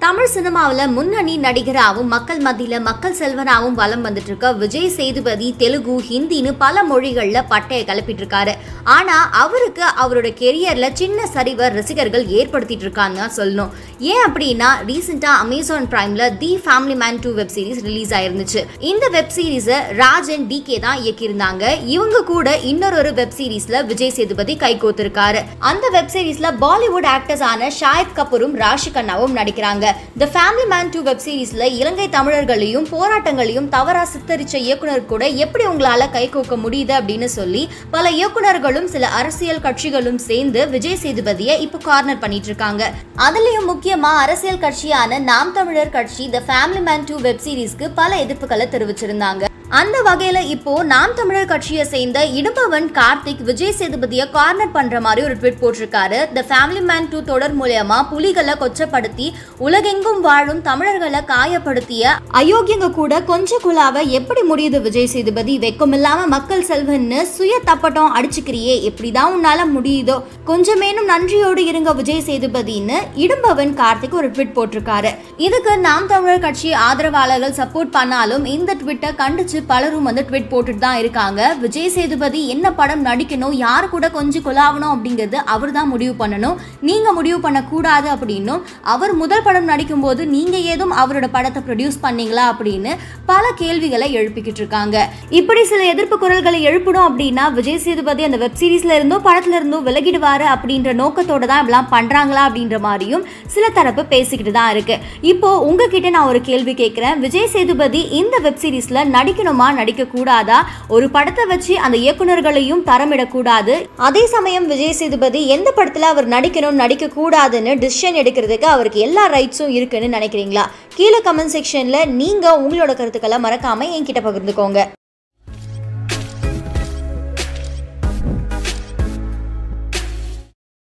தமிழ் சினிமாவில் முன்னணி நடிகராகவும் மக்கள் மத்தியில் மக்கள் செல்வனாகவும் வலம் வந்துட்டு இருக்க விஜய் சேதுபதி தெலுங்கு ஹிந்தின்னு பல மொழிகளில் பட்டையை கிளப்பிட்டு இருக்காரு ஆனா அவருக்கு அவரோட கெரியர்ல சின்ன சரிவை ரசிகர்கள் ஏற்படுத்திட்டு இருக்கான்னு தான் சொல்லணும் ஏன் அப்படின்னா ரீசெண்டா அமேசான் பிரைம்ல the family man two web series release ஆயிருந்துச்சு இந்த வெப் சீரிஸை ராஜன் டி கே தான் இயக்கியிருந்தாங்க இவங்க கூட இன்னொரு ஒரு வெப் சீரிஸ்ல விஜய் சேதுபதி கை கோத்திருக்காரு அந்த வெப் சீரிஸ்ல பாலிவுட் ஆக்டர்ஸ் ஆன ஷாயத் கபூரும் ராஷி கண்ணாவும் நடிக்கிறாங்க the family man two web சீரிஸ்ல இலங்கை தமிழர்களையும் போராட்டங்களையும் தவறா சித்தரிச்ச இயக்குனர் கூட எப்படி உங்களால கை கோக்க முடியுது அப்படின்னு சொல்லி பல இயக்குனர்களும் சில அரசியல் கட்சிகளும் சேர்ந்து விஜய் சேதுபதியை இப்போ கார்னர் பண்ணிட்டு இருக்காங்க அதுலயும் முக்கியமா அரசியல் கட்சியான Naam Tamilar Katchi the family man two web சீரிஸ்க்கு பல எதிர்ப்புகளை தெரிவிச்சிருந்தாங்க அந்த வகையில இப்போ நாம் தமிழர் கட்சியை சேர்ந்த இடும்பவன் கார்த்திக் விஜய் சேதுபதியை கார்னர் பண்ற மாதிரி ஒரு ட்வீட் போட்டிருக்காரு த ஃபேமிலி மேன் டூ தொடர் மூலயமா புலிகளை கொச்சப்படுத்தி உலகெங்கும் வாழும் தமிழர்களை காயப்படுத்திய அயோக்கியங்க கூட கொஞ்ச குழாவை எப்படி முடியுது விஜய் சேதுபதி வெக்கமில்லாம மக்கள் செல்வன்னு சுய தப்பட்டம் அடிச்சுக்கிறியே எப்படிதான் உன்னால முடியுதோ கொஞ்சமேனும் நன்றியோடு இருங்க விஜய் சேதுபதின்னு இடும்பவன் கார்த்திக் ஒரு ட்வீட் போட்டிருக்காரு இதுக்கு நாம் தமிழர் கட்சி ஆதரவாளர்கள் சப்போர்ட் பண்ணாலும் இந்த ட்விட்டை கண்டிச்சு பலரும் வந்து ட்வீட் போட்டுட்டு தான் இருக்காங்க விஜய் சேதுபதி என்ன படம் நடிக்கணும் யார் கூட கொஞ்சம் குலாவணும் அப்படிங்கிறது அவர் தான் முடிவு பண்ணணும் நீங்க முடிவு பண்ணக்கூடாது அப்படின்னும் அவர் முதல் படம் நடிக்கும்போது நீங்க ஏதும் அவரோட படத்தை ப்ரொடியூஸ் பண்ணீங்களா அப்படின்னு பல கேள்விகளை எழுப்பிக்கிட்டு இருக்காங்க இப்படி சில எதிர்ப்பு குரல்களை எழுப்பணும் அப்படின்னா விஜய் சேதுபதி அந்த வெப் சீரிஸ்ல இருந்தோ படத்துல இருந்தோ விலகிடுவாரு அப்படின்ற நோக்கத்தோட தான் இப்படிலாம் பண்றாங்களா அப்படின்ற மாதிரியும் சில தரப்பு பேசிக்கிட்டு தான் இருக்கு இப்போ உங்ககிட்ட நான் ஒரு கேள்வி கேட்கிறேன் விஜய் சேதுபதி இந்த வெப் சீரிஸ்ல நடிக்கணுமா நடிக்க கூடாதா ஒரு படத்தை வச்சு அந்த இயக்குனர்களையும் தரமிடக்கூடாது அதே சமயம் விஜய் சேதுபதி எந்த படத்துல அவர் நடிக்கணும் நடிக்க கூடாதுன்னு டிசிஷன் எடுக்கிறதுக்கு அவருக்கு எல்லா ரைட்ஸும் இருக்குன்னு நினைக்கிறீங்களா கீழே கமெண்ட் செக்ஷன்ல நீங்க உங்களோட கருத்துக்களை மறக்காம என்கிட்ட பகிர்ந்துக்கோங்க